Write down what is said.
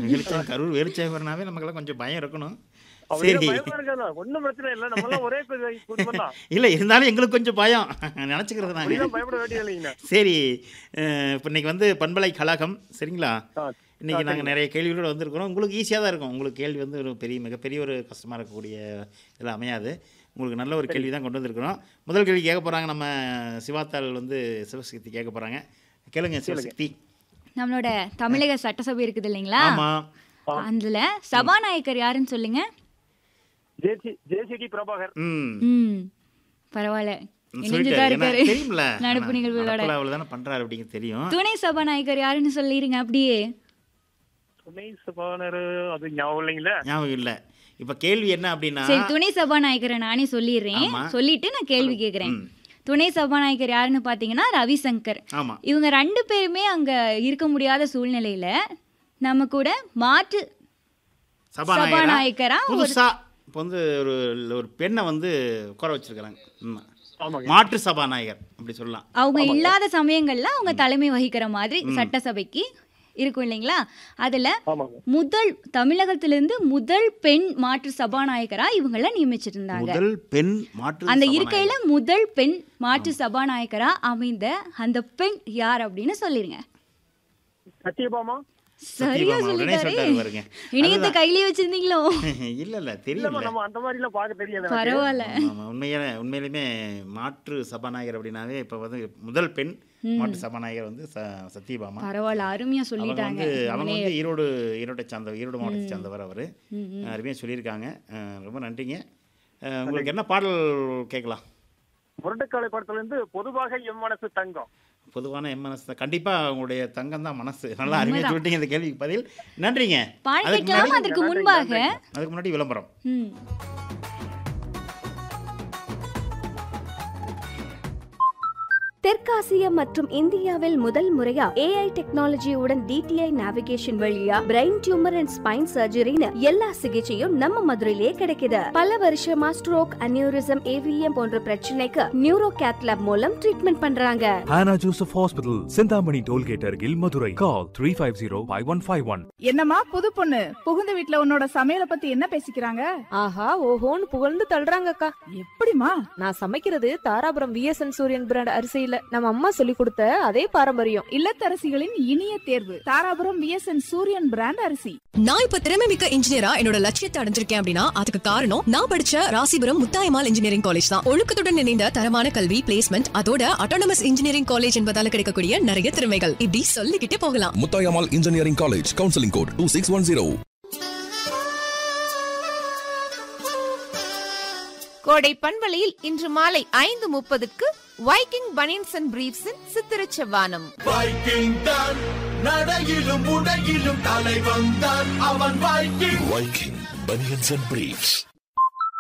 வெளிச்சம் கரூர் வெளிச்சேவர்னாவே நமக்கெல்லாம் கொஞ்சம் பயம் இருக்கணும் அப்படியே சரி பயமா இருக்காதா ஒண்ணும் பிரச்சனை இல்ல நம்ம எல்லாம் ஒரே கு- குடும்பம் தான் இல்லை இருந்தாலும் எங்களுக்கு கொஞ்சம் பயம் நினச்சிக்கிறது நாங்கள் அப்படிலாம் பயப்பட வேண்டியது இல்லைங்கண்ணா சரி அஹ், இப்போ இன்னைக்கு வந்து பண்பலை கழகம் சரிங்களா ஆ, இன்னைக்கு நாங்கள் நிறைய கேள்விகளோடு வந்திருக்கிறோம் உங்களுக்கு ஈஸியாக தான் இருக்கும் உங்களுக்கு கேள்வி வந்து ஒரு பெரிய மிகப்பெரிய ஒரு கஷ்டமாக இருக்கக்கூடிய இதில் அமையாது உங்களுக்கு நல்ல ஒரு கேள்வி தான் கொண்டு வந்திருக்கிறோம் முதல் கேள்வி கேட்க போகிறாங்க நம்ம சிவாத்தாள் வந்து சிவசக்தி கேட்க போகிறாங்க கேளுங்க சிவசக்தி நம்மளோட தமிழக சட்டசபை இருக்குது இல்லைங்களா ஆமாம் அதுல சபாநாயகர் யாருன்னு சொல்லுங்க ஜேசி ஜேசிடி பிரபாகர் ம் ம் பரவாயில்ல சொல்லிட்டாரு. இணைஞ்சுதான் ஏன்னா இருக்காரு தெரியும்ல நடப்பு நிகழ்வுகளோட அவ்வளோ தானே பண்ணுறாரு அப்படிங்கிறது தெரியும் துணை சபாநாயகர் யாருன்னு சொல்லிருங்க அப்படியே துணை சபானர் அது ஞாபகம் இல்லைங்களா ஞாபகம் இல்லை இப்போ கேள்வி என்ன அப்படின்னா சரி துணை சபாநாயகரை நானே சொல்லிடுறேன் ஆமா. சொல்லிட்டு நான் கேள்வி கேட்குறேன் ம். துணை சபாநாயகர் யாருன்னு பார்த்தீங்கன்னா ரவிசங்கர் ஆமாம் இவங்க ரெண்டு பேருமே அங்க இருக்க முடியாத சூழ்நிலையில நம்ம கூட மாற்று சபாநாயகரா சபாநாயகரா ஒரு- புதுசா இப்போ வந்து ஒரு ஒரு பெண்ணை வந்து உட்கார வச்சிருக்கிறாங்க ம். ஆமாங்க மாற்று சபாநாயகர் அப்படி சொல்லலாம் அவங்க இல்லாத சமயங்கள்ல அவங்க தலைமை வகிக்கிற மாதிரி சட்டசபைக்கு இருக்கும் இல்லைங்களா அதுல ஆமாங்க முதல் தமிழகத்திலிருந்து முதல் பெண் மாற்று சபாநாயகரா இவங்கள நியமிச்சிருந்தாங்க முதல் பெண் மாற்று அந்த சபாநாயகர். இருக்கையில முதல் பெண் மாற்று சபாநாயகரா அமைந்த அந்த பெண் யார் அப்படின்னு சொல்லிருங்க சத்யபாமா சரியா சத்யபாமா உடனே சொல்லிட்டாரு சொல்லிட்டாரு பாருங்க. இணையத்தை கையிலேயே வச்சிருந்தீங்களோ இல்ல இல்ல இல்லம்மா தெரியல நம்ம அந்த மாதிரி எல்லாம் பார்க்க தெரியாது எனக்கு. பரவாயில்ல ஆமா, ஆமா. உண்மையிலே உண்மையிலுமே மாற்று சபாநாயகர் அப்படின்னாவே இப்போ வந்து முதல் பெண் மாற்று சபாநாயகர் வந்து ச சத்யபாமா பரவாயில்ல அருமையா அவங்க சொல்லிட்டாங்க வந்து அவங்க வந்து ஈரோடு ஈரோட்டை சார்ந்த ஈரோடு மாவட்டத்தை சார்ந்தவர் அவர் அருமையாக சொல்லியிருக்காங்க அஹ், ரொம்ப நன்றிங்க அஹ், உங்களுக்கு என்ன பாடல் கேட்கலாம் முரட்டுக்காலை படத்துல இருந்து பொதுவாக எம் மனசு தங்கம் பொதுவான எம் மனசு தான் கண்டிப்பாக உங்களுடைய தங்கம் தான் மனசு நல்லா அருமையாக சொல்லிட்டீங்க இந்த கேள்விக்கு பதில் நன்றிங்க பாடல் அதுக்கு கேட்கலாம் முன்னாடி அதற்கு முன்பாக அதுக்கு முன்னாடி விளம்பரம் ம் தெற்காசிய மற்றும் இந்தியாவில் முதல் முறையா ஏஐ டெக்னாலஜியுடன் டிடிஐ நேவிகேஷன் வழியா பிரெயின் டியூமர் அண்ட் ஸ்பைன் சர்ஜரின்னு எல்லா சிகிச்சையும் நம்ம மதுரையிலே கிடைக்குது பல வருஷமா ஸ்ட்ரோக் அனியூரிசம் ஏவிஎம் போன்ற பிரச்சனைக்கு நியூரோ கேத்லாப் மூலம் ட்ரீட்மெண்ட் பண்றாங்க Hannah Joseph Hospital, Sindhamani Tollgate Argil, Madurai. Call 350-5151. என்னம்மா புது பொண்ணு புகுந்த வீட்ல உன்னோட சமையலை பத்தி என்ன பேசிக்கிறாங்க ஆஹா ஓஹோன்னு புகழ்ந்து தள்ளுறாங்கக்கா எப்படிமா நான் சமைக்கிறது தாராபுரம் விஎஸ்என் சூரியன் பிராண்ட் அரிசியில நம்ம அம்மா சொல்லி கொடுத்த அதே பாரம்பரியம் இல்லத்தரசிகளின் இனிய தேர்வு தாராபுரம் விஎஸ்என் சூரியன் பிராண்ட் அரிசி நான் இப்ப திறமை மிக்க இன்ஜினியரா என்னோட லட்சியத்தை அடைஞ்சிருக்கேன் அப்படின்னா அதுக்கு காரணம் நான் படிச்ச ராசிபுரம் முத்தாயமால் இன்ஜினியரிங் காலேஜ் தான் ஒழுக்கத்துடன் இணைந்த தரமான கல்வி பிளேஸ்மெண்ட் அதோட அட்டானமஸ் இன்ஜினியரிங் காலேஜ் என்பதால கிடைக்கக்கூடிய நிறைய திறமைகள் இப்படி சொல்லிக்கிட்டே போகலாம் Muthayammal engineering college counselling code two six one zero கோடை பண்பலையில் இன்று மாலை ஐந்து முப்பதுக்கு வைக்கிங் பனியன்ஸ் அண்ட் பிரீப்ஸின் சித்திரச் செவ்வானம் வைக்கிங் தான் நடையிலும் உடையிலும் தலைவன் தான் அவன் Viking Viking banians and briefs